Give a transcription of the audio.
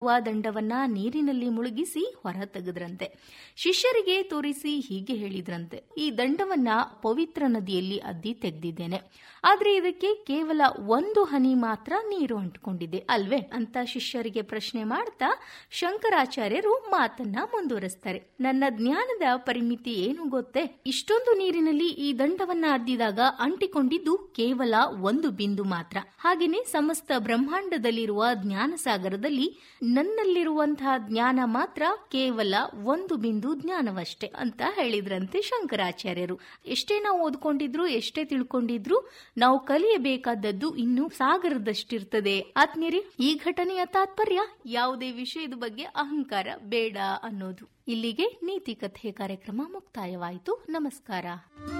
ಹಾಕುವ ದಂಡವನ್ನ ನೀರಿನಲ್ಲಿ ಮುಳುಗಿಸಿ ಹೊರ ತೆಗೆದ್ರಂತೆ ಶಿಷ್ಯರಿಗೆ ತೋರಿಸಿ ಹೀಗೆ ಹೇಳಿದ್ರಂತೆ ಈ ದಂಡವನ್ನ ಪವಿತ್ರ ನದಿಯಲ್ಲಿ ಅದ್ದಿ ತೆಗೆದಿದ್ದೇನೆ ಆದ್ರೆ ಇದಕ್ಕೆ ಕೇವಲ ಒಂದು ಹನಿ ಮಾತ್ರ ನೀರು ಅಂಟಿಕೊಂಡಿದೆ ಅಲ್ವೇ ಅಂತ ಶಿಷ್ಯರಿಗೆ ಪ್ರಶ್ನೆ ಮಾಡ್ತಾ ಶಂಕರಾಚಾರ್ಯರು ಮಾತನ್ನ ಮುಂದುವರಿಸ್ತಾರೆ ನನ್ನ ಜ್ಞಾನದ ಪರಿಮಿತಿ ಏನು ಗೊತ್ತೇ ಇಷ್ಟೊಂದು ನೀರಿನಲ್ಲಿ ಈ ದಂಡವನ್ನ ಅದ್ದಿದಾಗ ಅಂಟಿಕೊಂಡಿದ್ದು ಕೇವಲ ಒಂದು ಬಿಂದು ಮಾತ್ರ ಹಾಗೇನೆ ಸಮಸ್ತ ಬ್ರಹ್ಮಾಂಡದಲ್ಲಿರುವ ಜ್ಞಾನ ಸಾಗರದಲ್ಲಿ ನನ್ನಲ್ಲಿರುವಂತಹ ಜ್ಞಾನ ಮಾತ್ರ ಕೇವಲ ಒಂದು ಬಿಂದು ಜ್ಞಾನವಷ್ಟೇ ಅಂತ ಹೇಳಿದ್ರಂತೆ ಶಂಕರಾಚಾರ್ಯರು ಎಷ್ಟೇ ನಾವು ಓದ್ಕೊಂಡಿದ್ರು ಎಷ್ಟೇ ತಿಳ್ಕೊಂಡಿದ್ರು ನಾವು ಕಲಿಯಬೇಕಾದದ್ದು ಇನ್ನು ಸಾಗರದಷ್ಟಿರ್ತದೆ ಆತ್ಮೀಯರೇ ಈ ಘಟನೆಯ ತಾತ್ಪರ್ಯ ಯಾವುದೇ ವಿಷಯದ ಬಗ್ಗೆ ಅಹಂಕಾರ ಬೇಡ ಅನ್ನೋದು ಇಲ್ಲಿಗೆ ನೀತಿ ಕಥೆ ಕಾರ್ಯಕ್ರಮ ಮುಕ್ತಾಯವಾಯಿತು ನಮಸ್ಕಾರ